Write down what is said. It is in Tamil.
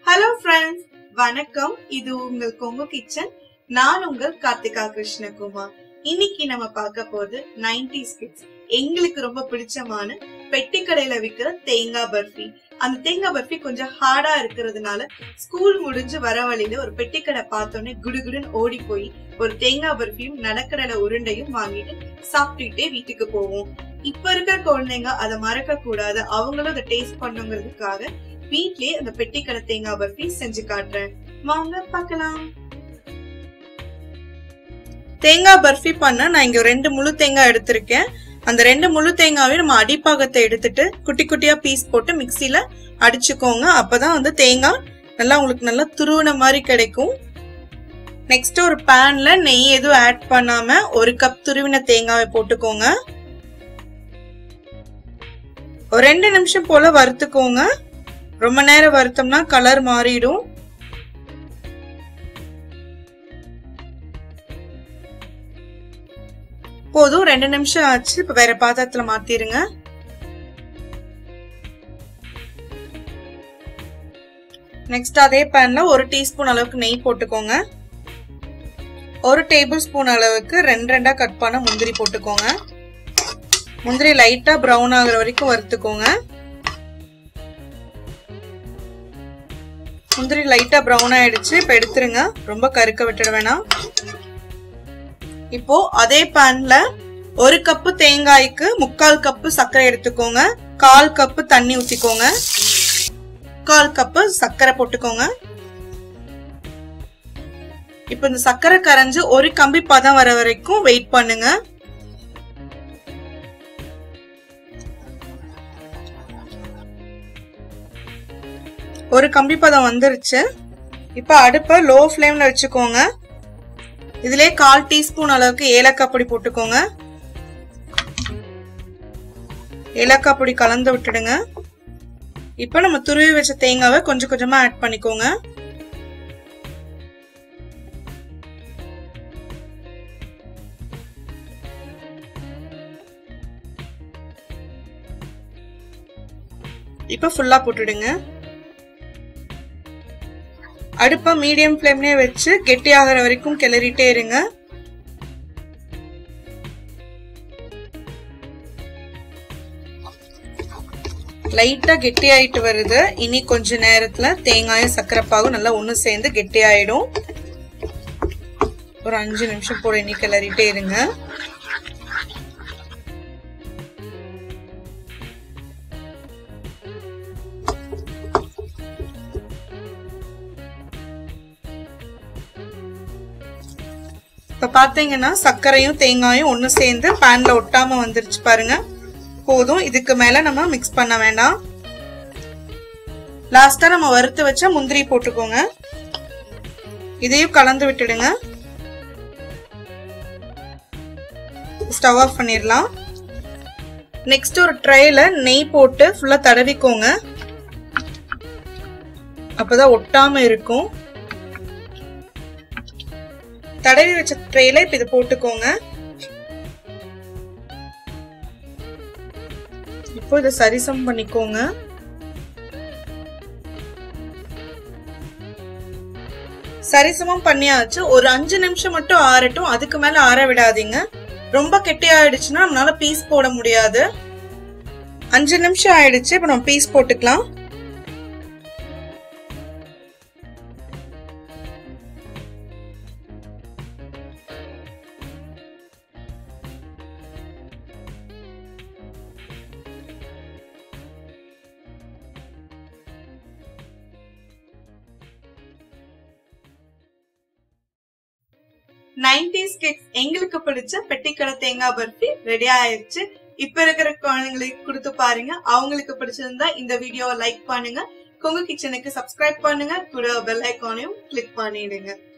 ஹலோ ஃப்ரெண்ட்ஸ் வணக்கம் இது உங்கள் கொங்கு கிச்சன் நான் உங்கள் கார்த்திகா கிருஷ்ணகுமார் இன்னைக்கு நம்ம பார்க்க போறது 90s கிட்ஸ் எங்களுக்கு ரொம்ப பிடிச்சமான பெட்டி கடையில விக்கிற தேங்காய் பர்ஃபி அந்த தேங்காய் பர்ஃபி கொஞ்சம் ஹார்டா இருக்கிறதுனால ஸ்கூல் முடிஞ்சு வர வழியில ஒரு பெட்டி கடை பார்த்தோன்னே குடுகுடுன்னு ஓடி போய் ஒரு தேங்காய் பர்ஃபியும் நடக்கடலை உருண்டையும் வாங்கிட்டு சாப்பிட்டுட்டே வீட்டுக்கு போவோம் இப்ப இருக்கிற குழந்தைங்க அதை மறக்க கூடாது அவங்களும் அதை டேஸ்ட் பண்ணுங்கிறதுக்காக வீட்லயே அந்த பெட்டி கடை தேங்காய் பர்ஃபி செஞ்சு காட்டுறேன் வாங்க பார்க்கலாம் தேங்காய் பர்ஃபி பண்ண நான் இங்க ரெண்டு முழு தேங்காய் எடுத்திருக்கேன் அந்த ரெண்டு முழு தேங்காவையும் நம்ம அடிப்பாகத்தை எடுத்துட்டு குட்டி குட்டியா பீஸ் போட்டு மிக்சியில அடிச்சுக்கோங்க அப்பதான் வந்து தேங்காய் நல்லா உங்களுக்கு நல்லா துருவின மாதிரி கிடைக்கும் நெக்ஸ்ட் ஒரு பேன்ல நெய் எதுவும் ஆட் பண்ணாம ஒரு கப் துருவின தேங்காவை போட்டுக்கோங்க ஒரு ரெண்டு நிமிஷம் போல வறுத்துக்கோங்க ரொம்ப நேரம் வறுத்தோம்னா கலர் மாறிடும் போதும் ரெண்டு நிமிஷம் ஆச்சு இப்ப வேற பாத்திரத்துல மாத்திருங்க நெக்ஸ்ட் அதே பேன்ல ஒரு டீஸ்பூன் அளவுக்கு நெய் போட்டுக்கோங்க ஒரு டேபிள் ஸ்பூன் அளவுக்கு ரெண்டு ரெண்டா கட் பண்ண முந்திரி போட்டுக்கோங்க முந்திரி லைட்டா ப்ரௌன் ஆகுற வரைக்கும் வறுத்துக்கோங்க முந்திரி லைட்டா ப்ரௌன் ஆயிடுச்சு இப்ப எடுத்துருங்க ரொம்ப கருக்க விட்டுட வேணாம் இப்போ அதே பேன்ல ஒரு கப்பு தேங்காய்க்கு முக்கால் கப்பு சர்க்கரை எடுத்துக்கோங்க கால் கப்பு தண்ணி ஊத்திக்கோங்க கால் கப்பு சர்க்கரை போட்டுக்கோங்க இப்போ இந்த சர்க்கரை கரைஞ்சு ஒரு கம்பி பதம் வர வரைக்கும் வெயிட் பண்ணுங்க ஒரு கம்பி பதம் வந்துருச்சு இப்போ அடுப்பை லோ ஃப்ளேம்ல வச்சுக்கோங்க இதுலயே கால் டீஸ்பூன் அளவுக்கு ஏலக்காய் பொடி போட்டுக்கோங்க ஏலக்காய் பொடி கலந்து விட்டுடுங்க இப்போ நம்ம துருவி வச்ச தேங்காவை கொஞ்சம் கொஞ்சமா ஆட் பண்ணிக்கோங்க இப்போ ஃபுல்லா போட்டுடுங்க அடுப்பை மீடியம் ஃப்ளேம்லயே வச்சு கெட்டி ஆகிற வரைக்கும் கிளறிட்டே இருங்க லைட்டா கெட்டி ஆயிட்டு வருது இனி கொஞ்ச நேரத்துல தேங்காயும் சக்கரைப்பாகும் நல்லா ஒண்ணு சேர்ந்து கெட்டி ஆயிடும் ஒரு அஞ்சு நிமிஷம் போல இனி கிளறிட்டே இருங்க இப்ப பாத்தீங்கன்னா சர்க்கரையும் தேங்காயும் ஒண்ணு சேர்ந்து பேன்ல ஒட்டாம வந்துருச்சு பாருங்க போதும் இதுக்கு மேல நம்ம மிக்ஸ் பண்ண வேண்டாம் லாஸ்டா நம்ம வறுத்து வச்ச முந்திரி போட்டுக்கோங்க இதையும் கலந்து விட்டுடுங்க ஸ்டவ் ஆஃப் பண்ணிடலாம் நெக்ஸ்ட் ஒரு ட்ரேல நெய் போட்டு ஃபுல்லா தடவிக்கோங்க அப்பதான் ஒட்டாம இருக்கும் தடவி வச்ச ட்ரேல இப்ப இதை போட்டுக்கோங்க இப்போ இதை சரிசம் பண்ணிக்கோங்க சரிசமம் பண்ணியாச்சு ஒரு அஞ்சு நிமிஷம் மட்டும் ஆறட்டும் அதுக்கு மேல ஆற விடாதீங்க ரொம்ப கெட்டி ஆயிடுச்சுன்னா நம்மளால பீஸ் போட முடியாது அஞ்சு நிமிஷம் ஆயிடுச்சு இப்ப நம்ம பீஸ் போட்டுக்கலாம் நைன்டிஸ் கிட்ஸ் எங்களுக்கு பிடிச்ச பெட்டிக்கடை தேங்காய் பர்ஃபி ரெடி ஆயிருச்சு இப்ப இருக்கிற குழந்தைங்களுக்கு கொடுத்து பாருங்க அவங்களுக்கு பிடிச்சிருந்தா இந்த வீடியோவை லைக் பண்ணுங்க கொங்கு கிச்சனுக்கு சப்ஸ்கிரைப் பண்ணுங்க கூட பெல் ஐக்கானையும் கிளிக் பண்ணிடுங்க